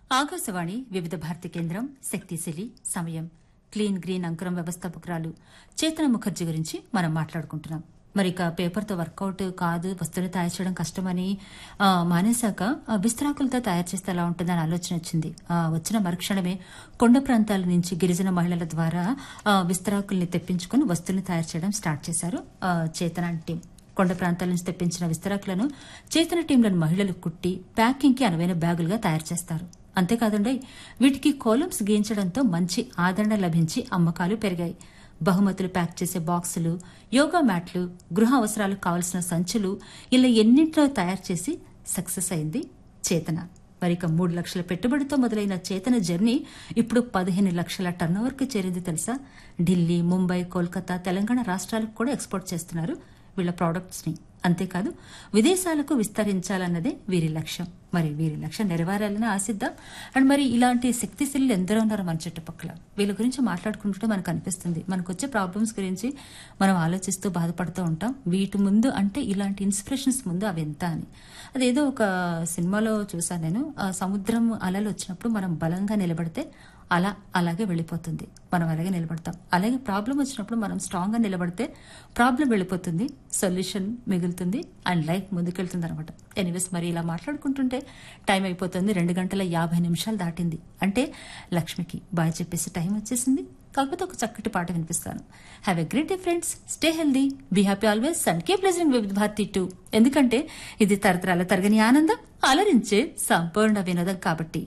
ఆకాశవాణి వివిధ భారతి కేంద్రం శక్తిశిలి సమయం క్లీన్ గ్రీన్ అంకురం వ్యవస్థాపకురాలు చేతన ముఖర్జీ గురించి మనం మాట్లాడుకుంటున్నాం మరి ఇక పేపర్తో వర్కౌట్ కాదు వస్తువులు తయారు చేయడం కష్టమని ఆ, మానేశాక ఆ, విస్తరాకులతో తయారు చేస్తే ఎలా ఉంటుందని ఆలోచన వచ్చింది ఆ, వచ్చిన మరుక్షణమే కొండ ప్రాంతాల నుంచి గిరిజన మహిళల ద్వారా ఆ, విస్తరాకుల్ని తెప్పించుకుని వస్తువులు తయారు చేయడం స్టార్ట్ చేశారు ఆ, చేతన టీం కొండ ప్రాంతాల నుంచి తెప్పించిన విస్తరాకులను చేతన టీంలను మహిళలు కుట్టి ప్యాకింగ్ కి అనువైన బ్యాగులుగా తయారు చేస్తారు అంతేకాదండి వీటికి కోలమ్స్ గీయించడంతో మంచి ఆదరణ లభించి అమ్మకాలు పెరిగాయి బహుమతులు ప్యాక్ చేసే బాక్సులు యోగా మ్యాట్లు గృహ అవసరాలకు కావలసిన సంచులు ఇలా ఎన్నింటిలో తయారు చేసి సక్సెస్ అయింది చేతన మరి ఇక మూడు లక్షల పెట్టుబడితో మొదలైన చేతన జర్నీ ఇప్పుడు పదిహేను లక్షల టర్నోవర్కి చేరింది తెలుసా ఢిల్లీ ముంబై కోల్కతా తెలంగాణ రాష్ట్రాలకు కూడా ఎక్స్పోర్ట్ చేస్తున్నారు వీళ్ళ ప్రోడక్ట్స్ ని అంతేకాదు విదేశాలకు విస్తరించాలన్నదే వీరి లక్ష్యం మరి వీరి లక్ష్యం నెరవేరాలని ఆశిద్దాం అండ్ మరి ఇలాంటి శక్తిశీలు ఎందరో ఉన్నారు మన చుట్టుపక్కల వీళ్ళ గురించి మాట్లాడుకుంటుంటే మనకు అనిపిస్తుంది మనకు వచ్చే ప్రాబ్లమ్స్ గురించి మనం ఆలోచిస్తూ బాధపడుతూ ఉంటాం వీటి ముందు అంటే ఇలాంటి ఇన్స్పిరేషన్స్ ముందు అవి ఎంత అని అదేదో ఒక సినిమాలో చూసాను నేను ఆ సముద్రం అలలు వచ్చినప్పుడు మనం బలంగా నిలబడితే అలా అలాగే వెళ్ళిపోతుంది మనం అలాగే నిలబడతాం అలాగే ప్రాబ్లం వచ్చినప్పుడు మనం స్ట్రాంగ్ గా నిలబడితే ప్రాబ్లం వెళ్ళిపోతుంది సొల్యూషన్ మిగులుతుంది అండ్ లైఫ్ ముందుకెళ్తుంది అనమాట ఎనీవేస్ మరి ఇలా మాట్లాడుకుంటుంటే టైం అయిపోతుంది రెండు గంటల యాభై నిమిషాలు దాటింది అంటే లక్ష్మికి బాయ్ చెప్పేసి టైం వచ్చేసింది కాకపోతే ఒక చక్కటి పాట వినిపిస్తాను have a great day friends stay healthy be happy always and keep listening with Bharati too ఎందుకంటే ఇది తరతరాల తరగని ఆనందం అలరించే సంపూర్ణ వినోదం కాబట్టి